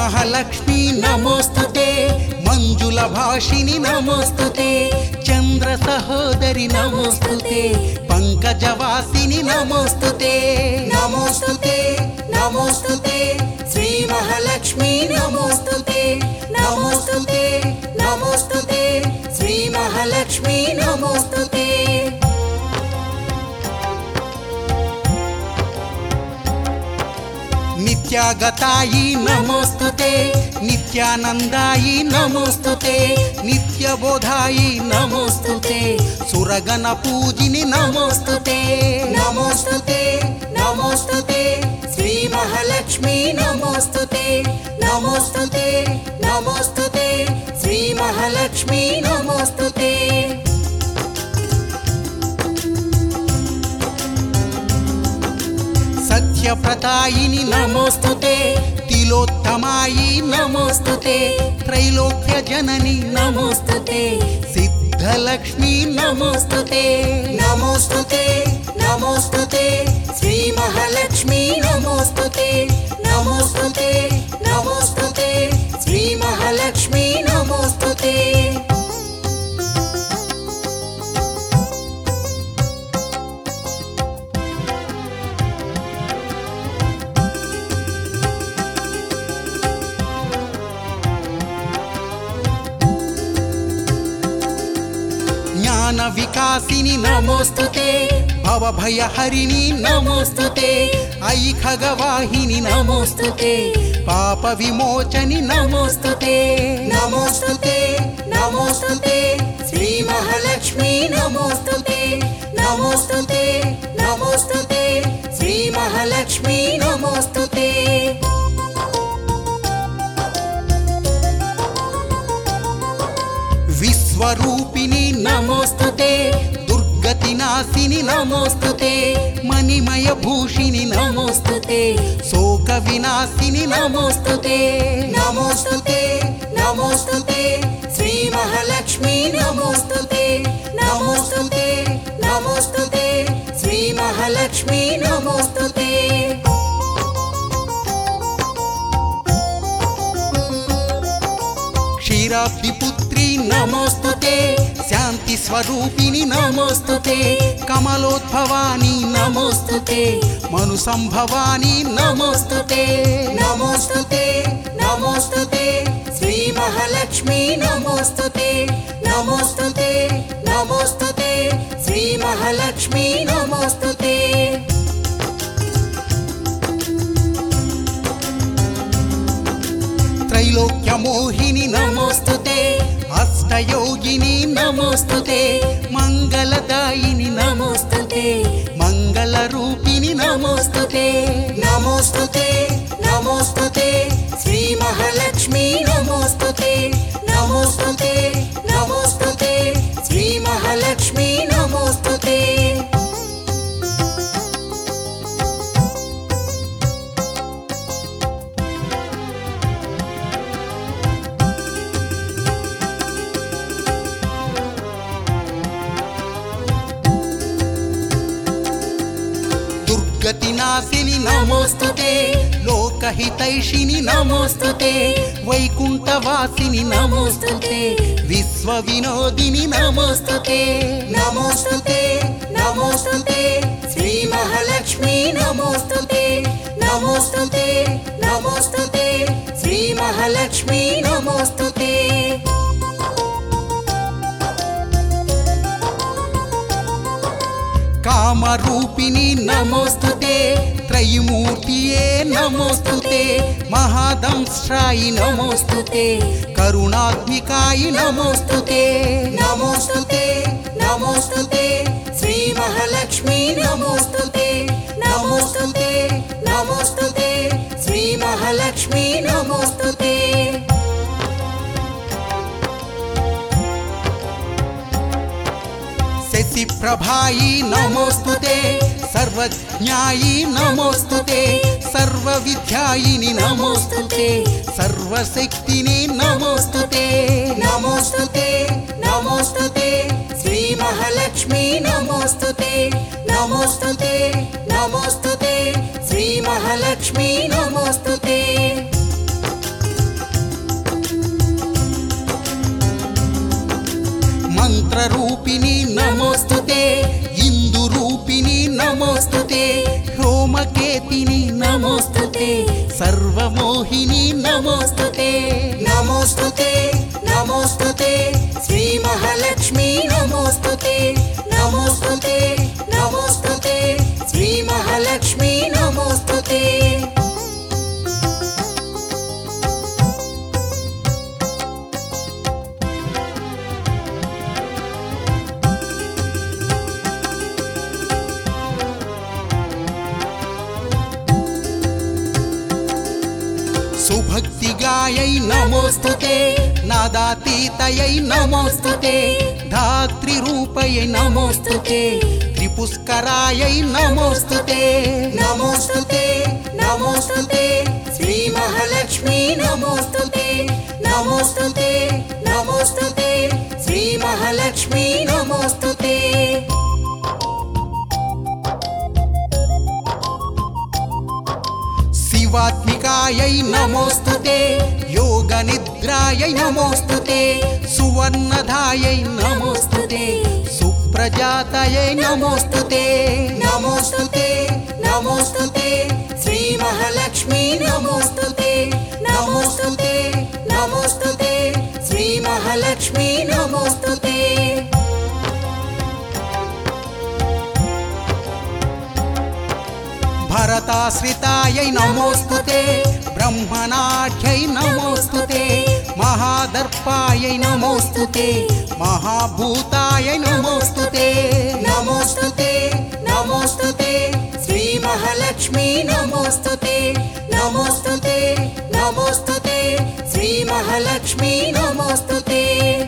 మహాలక్ష్మి నమోస్తుతే మంజుల భాషిని నమోస్తుతే చంద్ర సహోదరి నమోస్తుతే పంకజవాసిని నమోస్తుతే నమోస్తుతే నమోస్తుతే శ్రీ మహాలక్ష్మి నమోస్తుతే నమోస్తుతే నమోస్తుతే శ్రీ మహాలక్ష్మి నమోస్తుతే నిత్యాగతాయి నమోస్తుతే నిత్యానందాయి నమోస్తుతే నిత్యబోధాయి నమోస్తుతే సురగణ పూజిని నమోస్తుతే నమోస్తుతే నమోస్తుతే శ్రీ మహాలక్ష్మి నమోస్తుతే నమోస్తుతే నమోస్తుతే శ్రీ మహాలక్ష్మి నమోస్తుతే సత్యప్రతాయిని నమోస్తుతే తిలోత్తమాయి నమోస్తుతే త్రైలోక్య జనని నమోస్తుతే సిద్ధలక్ష్మి నమోస్తుతే నమోస్తుతే నమోస్తుతే శ్రీ మహాలక్ష్మి నమోస్తుతే నమోస్తుతే నమోస్తుతే శ్రీ మహాలక్ష్మి నమోస్తుతే జ్ఞాన వికాసిని నమోస్తుతే భవభయహరిణి నమోస్తుతే ఐ ఖగవాహిని నమోస్తుతే పాప విమోచని నమోస్తుతే నమోస్తుతే నమోస్తుతే శ్రీ మహాలక్ష్మి నమోస్తుతే నమోస్తుతే నమోస్తుతే శ్రీ మహాలక్ష్మి నమోస్తుతే విశ్వరూపిణి నమోస్తుతే దుర్గతి నాశిని నమోస్తుతే మణిమయ భూషిణి నమోస్తుతే శోక వినాశిని నమోస్తుతే నమోస్తుతే నమోస్తుతే శ్రీ మహాలక్ష్మి నమోస్తుతే నమోస్తుతే నమోస్తుతే శ్రీ మహాలక్ష్మి నమోస్తుతే క్షీరాబ్ది పుత్రి నమోస్తుతే శాంతి స్వరూపిణి నమోస్తుతే కమలోద్భవాని నమోస్తుతే మను సంభవాని నమోస్తుతే నమోస్తుతే నమోస్తుతే శ్రీ మహాలక్ష్మి నమోస్తుతే నమోస్తుతే నమోస్తుతే శ్రీ మహాలక్ష్మి నమోస్తుతే త్రైలోక్య మోహిని నమోస్తుతే అష్టయోగిని నమోస్తుతే మంగళదాయిని నమోస్తుతే మంగళ రూపిణి నమోస్తుతే నమోస్తుతే నమోస్తుతే శ్రీ మహాలక్ష్మి నమోస్తుతే నమోస్తుతే నమోస్తుతే శ్రీ మహాలక్ష్మి నమోస్తుతే దుర్గతి నాశిని నమోస్తుతే లోకహితైషిని నమోస్తుతే వైకుంఠవాసిని నమోస్తుతే విశ్వ వినోదిని నమోస్తుతే నమోస్తుతే నమోస్తుతే శ్రీ మహాలక్ష్మి నమోస్తుతే నమోస్తుతే నమోస్తుతే శ్రీ మహాలక్ష్మి నమోస్తుతే కామరూపిణి నమోస్తుతే త్రయమూర్తియే నమోస్తుతే మహాదంశ్రాయి నమోస్తుతే కరుణాత్మికాయి నమోస్తుతే నమోస్తుతే నమోస్తుతే శ్రీ మహాలక్ష్మి నమోస్తుతే నమోస్తుతే నమోస్తుతే శ్రీ మహాలక్ష్మి నమోస్తుతే శశి ప్రభాయి నమోస్తుతే సర్వజ్ఞాయి నమోస్తుతే సర్వ విద్యాయిని నమోస్తుతే సర్వశక్తిని నమోస్తుతే నమోస్తుతే నమోస్తుతే శ్రీ మహాలక్ష్మి నమోస్తుతే నమోస్తుతే నమోస్తుతే శ్రీ మహాలక్ష్మి నమోస్తుతే మంత్రరూపిణి నమోస్తుతే ఇందు రూపిణి నమోస్తుతే రోమకేతిని నమోస్తుతే సర్వమోహిని నమోస్తుతే నమోస్తుతే నమోస్తుతే శ్రీ మహాలక్ష్మి నమోస్తుతే నమోస్తుతే నమోస్తుతే శ్రీ మహాలక్ష్మి నమోస్తుతే సుభక్తిగాయై నమోస్తుతే నాదాతీతయై నమోస్తుతే ధాత్రిరూపయై నమోస్తుతే త్రిపుష్కరాయై నమోస్తుతే నమోస్తుతే నమోస్తుతే శ్రీ మహాలక్ష్మి నమోస్తుతే నమోస్తుతే నమోస్తుతే శ్రీ మహాలక్ష్మి నమోస్తుతే శివాత్మికాయై నమోస్తుతే యోగ నిద్రాయై నమోస్తుతే సువర్ణధాయై నమోస్తుతే సుప్రజాతయై నమోస్తుతే నమోస్తుతే నమోస్తుతే శ్రీ మహాలక్ష్మి నమోస్తుతే నమోస్తుతే నమోస్తుతే శ్రీ మహాలక్ష్మి నమోస్తుతే భరతాశ్రితాయై నమోస్తుతే బ్రహ్మణాఢ్యై నమోస్తుతే మహాదర్పాయై నమోస్తుతే మహాభూతాయై నమోస్తుతే నమోస్తుతే నమోస్తుతే శ్రీ మహాలక్ష్మి నమోస్తుతే నమోస్తుతే నమోస్తుతే శ్రీ మహాలక్ష్మి నమోస్తుతే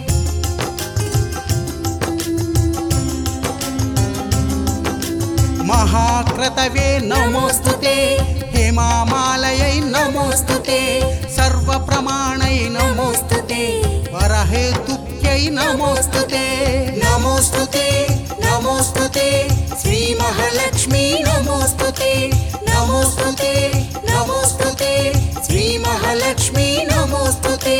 మహాక్రతవే నమోస్తుతే హేమామాలయై నమోస్తుతే సర్వప్రమాణై నమోస్తుతే వరహేతుక్యై నమోస్తుతే నమోస్తుతే నమోస్తుతే శ్రీ మహాలక్ష్మి నమోస్తుతే నమోస్తుతే నమోస్తుతే శ్రీ మహాలక్ష్మి నమోస్తుతే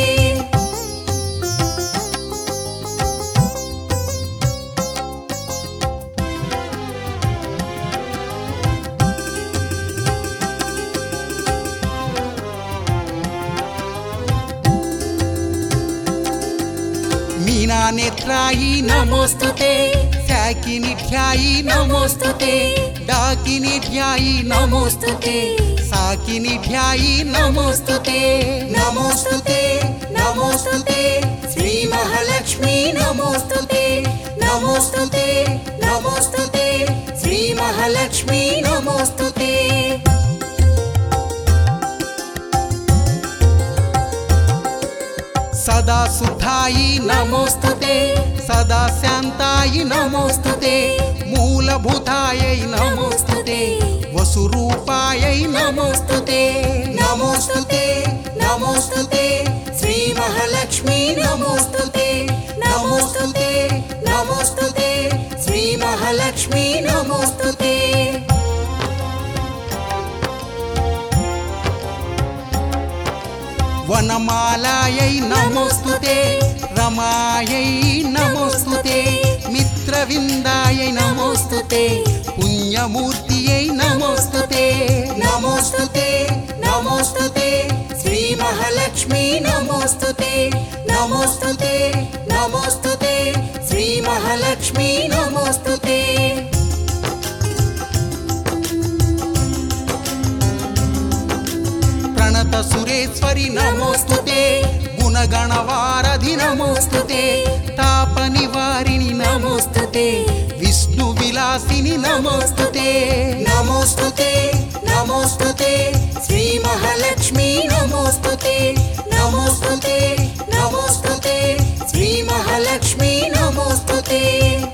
మీనానేత్రాయి నమోస్తుతే శాకినిధ్యాయి నమోస్తుతే డాకినిధ్యాయి నమోస్తుతే సాకినిధ్యాయి నమోస్తుతే నమోస్తుతే నమోస్తుతే శ్రీ మహాలక్ష్మి నమోస్తుతే నమోస్తుతే నమోస్తుతే శ్రీ మహాలక్ష్మి నమోస్తుతే సదా శుద్ధాయి నమోస్తుతే సదా శాంతాయి నమోస్తుతే మూలభూతాయై నమోస్తుతే వసురూపాయై నమోస్తుతే నమోస్తుతే నమోస్తుతే శ్రీ మహాలక్ష్మి నమోస్తుతే నమోస్తుతే నమోస్తుతే శ్రీ మహాలక్ష్మి నమోస్తుతే వనమాలాయై నమోస్తుతే రమాయై నమోస్తుతే మిత్రవిందాయై నమోస్తుతే పుణ్యమూర్తియై నమోస్తుతే నమోస్తుతే నమోస్తుతే శ్రీ మహాలక్ష్మి నమోస్తుతే నమోస్తుతే నమోస్తుతే శ్రీ మహాలక్ష్మి నమోస్తుతే ప్రణత సురేశ్వరి నమోస్తుతే గుణగణవారధి నమోస్తుతే తాప నివారిణి నమోస్తుతే విష్ణు విలాసిని నమోస్తుతే నమోస్తుతే నమోస్తుతే శ్రీ మహాలక్ష్మి నమోస్తుతే నమోస్తుతే నమోస్తుతే శ్రీ మహాలక్ష్మి నమోస్తుతే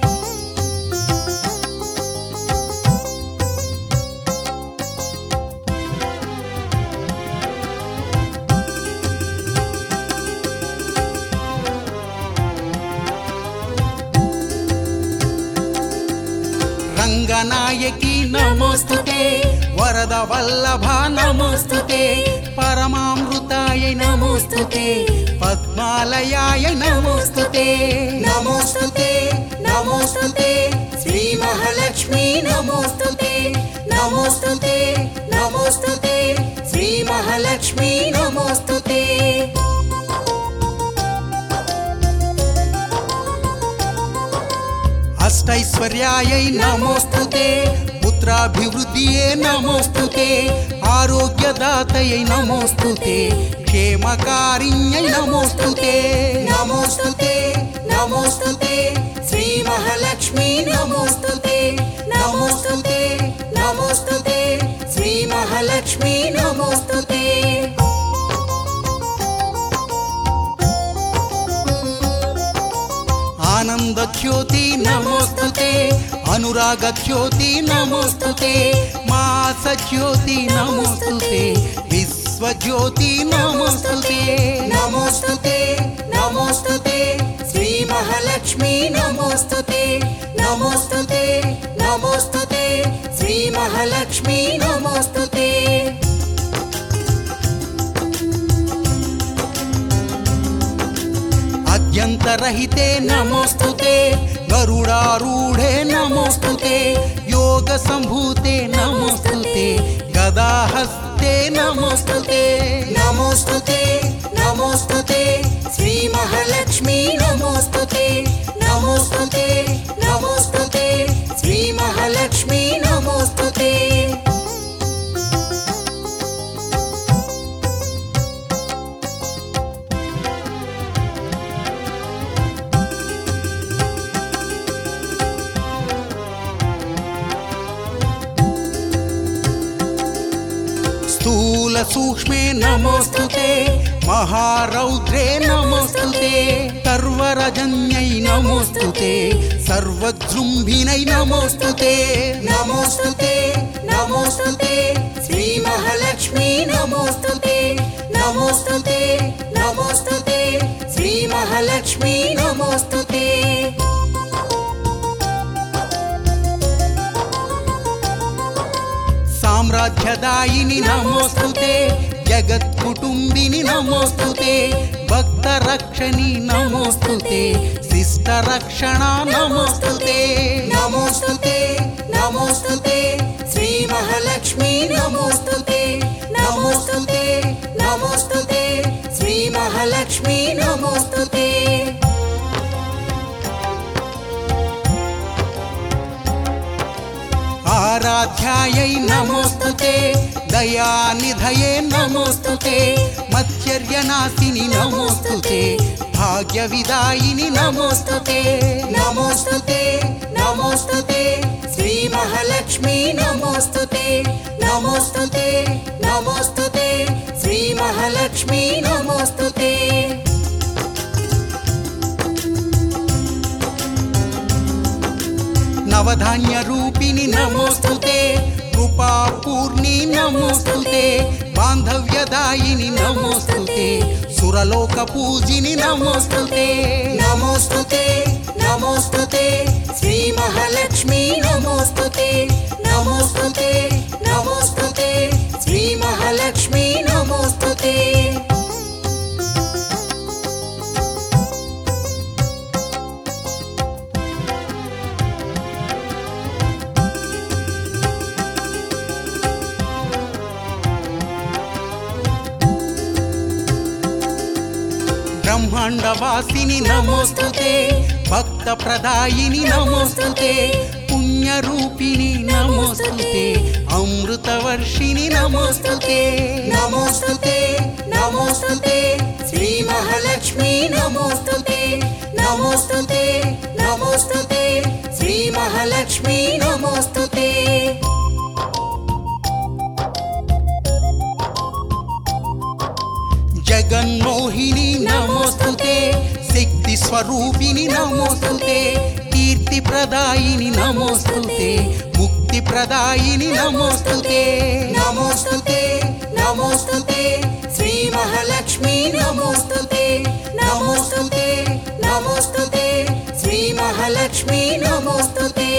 రంగనాయకి నమోస్తుతే వరద వల్లభ నమోస్తుతే పరమామృత పద్మాయై నమోస్తుతే పద్మాలయాయ నమోస్తుతే నమోస్తుతే నమోస్తుతే శ్రీ మహాలక్ష్మి నమోస్తుతే నమోస్తుతే నమోస్తుతే శ్రీ మహాలక్ష్మి నమోస్తుతే అష్టైశ్వర్యాయై నమోస్తుతే పుత్రాభివృద్ధియే నమోస్తుతే ఆరోగ్యదాతయై నమోస్తుతే క్షేమకారిణ్యై నమోస్తుతే నమోస్తుతే నమోస్తుతే శ్రీ మహాలక్ష్మి నమోస్తుతే నమోస్తుతే నమోస్తుతే శ్రీ మహాలక్ష్మి నమోస్తుతే ఆనందఖ్యోతి నమోస్తుతే అనురాగఖ్యోతి నమోస్తుతే మాసజ్యోతి నమోస్తుతే విశ్వజ్యోతి నమోస్తుతే నమోస్తుతే నమోస్తుతే శ్రీ మహాలక్ష్మి నమోస్తుతే నమోస్తుతే నమోస్తుతే శ్రీ మహాలక్ష్మి నమోస్తుతే అద్యంతరహితే నమోస్తుతే గరుడారూఢే నమోస్తుతే యోగ సంభూతే నమోస్తుతే గదాహస్తే నమోస్తుతే నమోస్తుతే నమోస్తుతే శ్రీ మహాలక్ష్మి నమోస్తుతే నమోస్తుతే నమోస్తుతే శ్రీ మహాలక్ష్మి నమోస్తుతే స్థూల సూక్ష్మే నమోస్తుతే మహారౌద్రే నమోస్తుతే సర్వరజన్యై నమోస్తుతే సర్వజృంభినై నమోస్తుతే నమోస్తుతే నమోస్తుతే శ్రీ మహాలక్ష్మి నమోస్తుతే నమోస్తుతే నమోస్తుతే శ్రీ మహాలక్ష్మి నమోస్తుతే సామ్రాజ్యదాయిని నమోస్తుతే జగత్కుటుంబిని నమోస్తుతే భక్త రక్షణి నమోస్తుతే శిష్ట రక్షణ నమోస్తుతే నమోస్తుతే నమోస్తుతే శ్రీ మహాలక్ష్మి నమోస్తుతే నమోస్తుతే నమోస్తుతే శ్రీ మహాలక్ష్మి నమోస్తుతే ఆరాధ్యాయై నమోస్తుతే దయానిధయే నమోస్తుతే మత్సర్యనాశిని నమోస్తుతే భాగ్య విదాయిని నమోస్తుతే నమోస్తుతే నమోస్తుతే శ్రీ మహాలక్ష్మి నమోస్తుతే నమోస్తుతే నమోస్తుతే శ్రీ మహాలక్ష్మి నమోస్తుతే నవధాన్య రూపిణి నమోస్తుతే కృపా పూర్ణి నమోస్తుతే బాంధవ్యదాయిని నమోస్తుతే సురలోక పూజిని నమోస్తుతే నమోస్తుతే నమోస్తుతే శ్రీ మహాలక్ష్మి నమోస్తుతే నమోస్తుతే నమోస్తుతే శ్రీ మహాలక్ష్మి నమోస్తుతే బ్రహ్మాండవాసిని నమోస్తుతే భక్త ప్రదాయిని నమోస్తుతే పుణ్యరూపిణి నమోస్తుతే అమృతవర్షిణి నమోస్తుతే నమోస్తుతే నమోస్తుతే శ్రీ మహాలక్ష్మి నమోస్తుతే నమోస్తుతే నమోస్తుతే శ్రీ మహాలక్ష్మి నమోస్తుతే జగన్మోహిని నమోస్తుతే శక్తి స్వరూపిణి నమోస్తుతే కీర్తి ప్రదాయిని నమోస్తుతే ముక్తి ప్రదాయిని నమోస్తుతే నమోస్తుతే నమోస్తుతే శ్రీ మహాలక్ష్మి నమోస్తుతే నమోస్తుతే నమోస్తుతే శ్రీ మహాలక్ష్మి నమోస్తుతే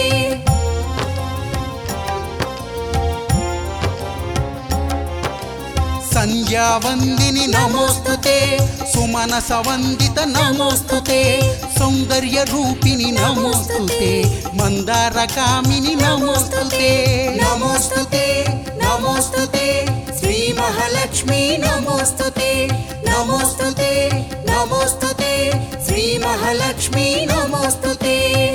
సంజ సంధ్యావందిని నమోస్తుతే సుమన సవందిత నమోస్తుతే సౌందర్య రూపిణి నమోస్తుతే మందార కామిని నమోస్తుతే నమోస్తుతే నమోస్తుతే శ్రీ మహాలక్ష్మి నమోస్తుతే నమోస్తుతే నమోస్తుతే శ్రీ మహాలక్ష్మి నమోస్తుతే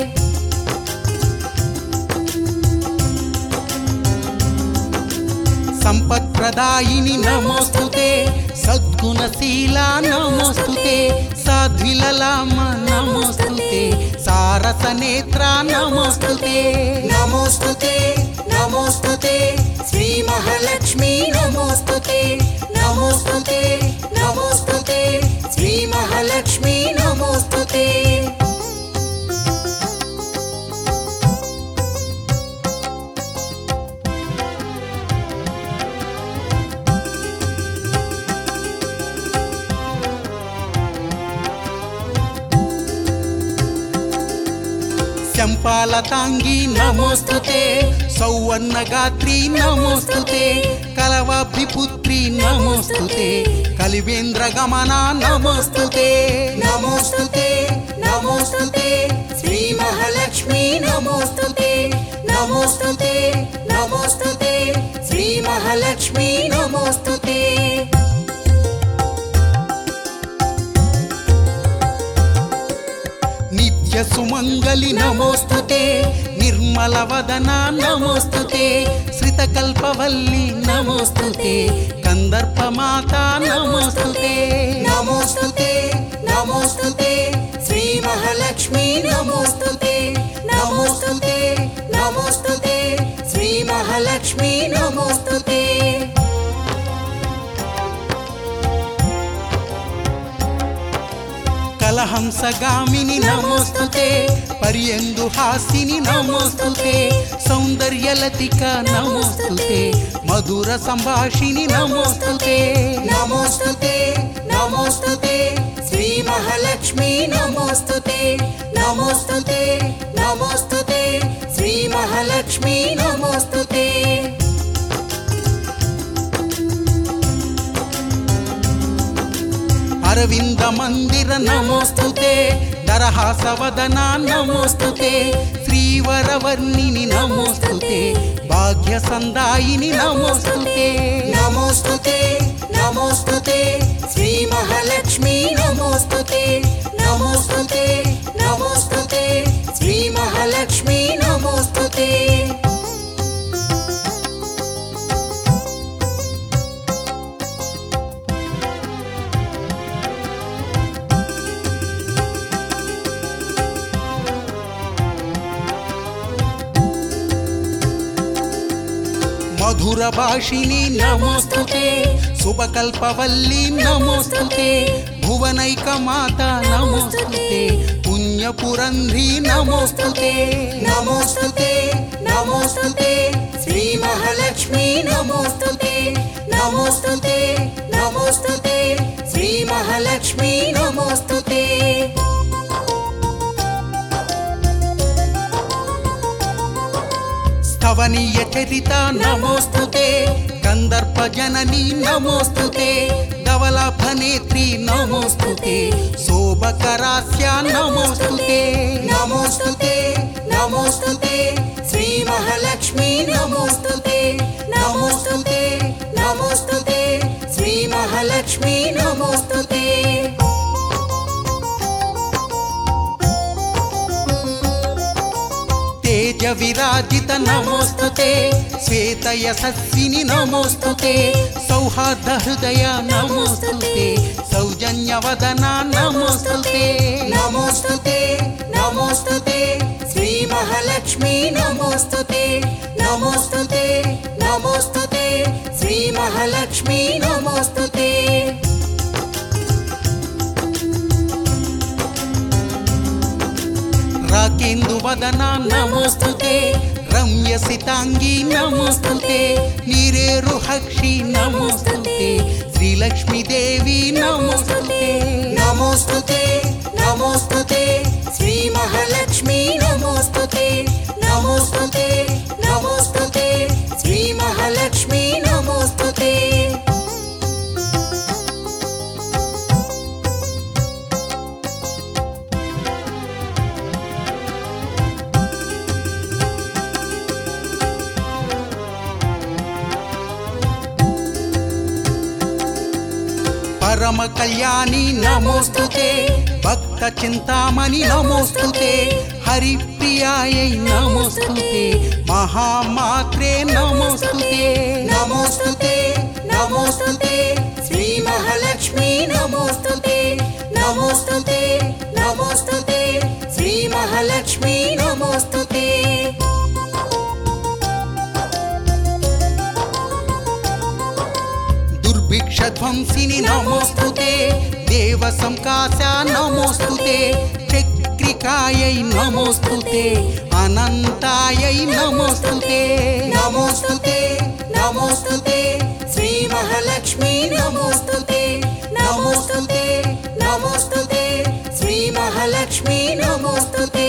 సంపత్ప్రదాయిని నమోస్తుతే సద్గుణశీల నమోస్తుతే సాధ్విలలామ నమోస్తుతే సారస నేత్ర నమోస్తుతే నమోస్తుతే నమోస్తుతే శ్రీ మహాలక్ష్మి నమోస్తుతే నమోస్తుతే నమోస్తుతే శ్రీ మహాలక్ష్మి నమోస్తుతే శంపాలతాంగి నమోస్తుతే సౌవర్ణగాత్రి నమోస్తుతే కలవాభిపుత్రి నమోస్తుతే కలివేంద్ర గమన నమోస్తుతే నమోస్తుతే నమోస్తుతే శ్రీ మహాలక్ష్మి నమోస్తుతే నమోస్తుతే నమోస్తుతే శ్రీ మహాలక్ష్మి నమోస్తుతే నిత్య సుమంగళి నమోస్తుతే నిర్మల వదన నమోస్తుతే శ్రితకల్పవల్లి నమోస్తుతే కందర్ప మాత నమోస్తుతే నమోస్తుతే నమోస్తుతే శ్రీ మహాలక్ష్మి నమోస్తుతే నమోస్తుతే నమోస్తుతే శ్రీ మహాలక్ష్మి నమోస్తుతే కలహంసగామిని నమోస్తుతే పర్యందు హాసిని నమోస్తుతే సౌందర్యలతిక నమోస్తుతే మధుర సంభాషిని నమోస్తుతే నమోస్తుతే నమోస్తుతే శ్రీ మహాలక్ష్మి నమోస్తుతే నమోస్తుతే నమోస్తుతే శ్రీ మహాలక్ష్మి నమోస్తుతే అరవింద మందిర నమోస్తుతే దరహాసవదన నమోస్తుతే శ్రీవరవర్ణిని నమోస్తుతే భాగ్య సందాయిని నమోస్తుతే నమోస్తుతే నమోస్తుతే శ్రీ మహాలక్ష్మి నమోస్తుతే నమోస్తుతే నమోస్తుతే శ్రీ మహాలక్ష్మి నమోస్తుతే మధుర భాషిని నమోస్తుతే శుభకల్పవల్లి నమోస్తుతే భువనైక మాత నమోస్తుతే పుణ్యపురంధ్రి నమోస్తుతే నమోస్తుతే నమోస్తుతే శ్రీ మహాలక్ష్మి నమోస్తుతే నమోస్తుతే నమోస్తుతే శ్రీ మహాలక్ష్మి నమోస్తుతే స్తవనీయ చరిత నమోస్తుతే కందర్ప జనని నమోస్తుతే ధవలాభనేత్రి నమోస్తుతే శోభకరాస్య నమోస్తుతే నమోస్తుతే నమోస్తుతే శ్రీ మహాలక్ష్మి నమోస్తుతే నమోస్తుతే నమోస్తుతే శ్రీ మహాలక్ష్మి నమోస్తుతే తేజ విరాజిత నమోస్తుతే శ్వేత యశస్విని నమోస్తుతే సౌహార్ద హృదయ నమోస్తుతే సౌజన్యవదన నమోస్తుతే నమోస్తుతే నమోస్తుతే శ్రీ మహాలక్ష్మి నమోస్తుతే నమోస్తుతే నమోస్తుతే శ్రీ మహాలక్ష్మి నమోస్తుతే రాకేందు వదన నమోస్తుతే రమ్య సితాంగి నమోస్తుతే నీరేరు హక్షి నమోస్తుతే శ్రీలక్ష్మీదేవి నమోస్తుతే నమోస్తుతే నమోస్తుతే శ్రీ మహాలక్ష్మి నమోస్తుతే నమోస్తుతే నమోస్తుతే శ్రీ మహాలక్ష్మి నమోస్తుతే పరమ కళ్యాణి నమోస్తుతే భక్త చింతామణి నమోస్తుతే హరిప్రియాయై నమోస్తుతే మహామాత్రే నమోస్తుతే నమోస్తుతే నమోస్తుతే శ్రీ మహాలక్ష్మి నమోస్తుతే నమోస్తుతే నమోస్తుతే శ్రీ మహాలక్ష్మి నమోస్తుతే దుర్భిక్షధ్వంసిని నమోస్తుతే దేవ సంకాశ నమోస్తుతే చక్రికాయై నమోస్తుతే అనంతాయై నమోస్తుతే నమోస్తుతే నమోస్తుతే శ్రీ మహాలక్ష్మి నమోస్తుతే నమోస్తుతే నమోస్తుతే శ్రీ మహాలక్ష్మి నమోస్తుతే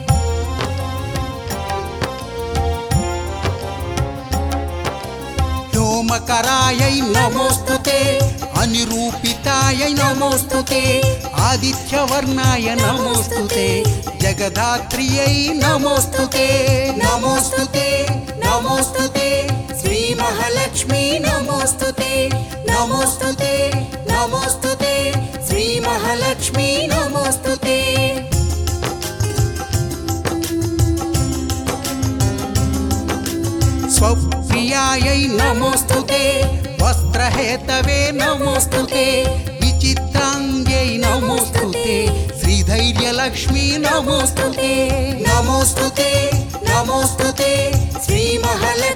వ్యోమకరాయై నమోస్తుతే అనిరూపితాయై నమోస్తుతే ఆదిత్యవర్ణాయ నమోస్తుతే జగదాత్రియై నమోస్తుతే నమోస్తుతే నమోస్తుతే శ్రీ మహాలక్ష్మి నమోస్తుతే నమోస్తుతే నమోస్తుతే శ్రీ మహాలక్ష్మి నమోస్తుతే స్వప్రియాయై నమోస్తుతే వస్త్రహేతవే నమోస్తుతే విచిత్రాంగ్యై నమోస్తుతే శ్రీధైర్యలక్ష్మీ నమోస్తుతే నమోస్తుతే నమోస్తుతే శ్రీ మహాలక్ష్మి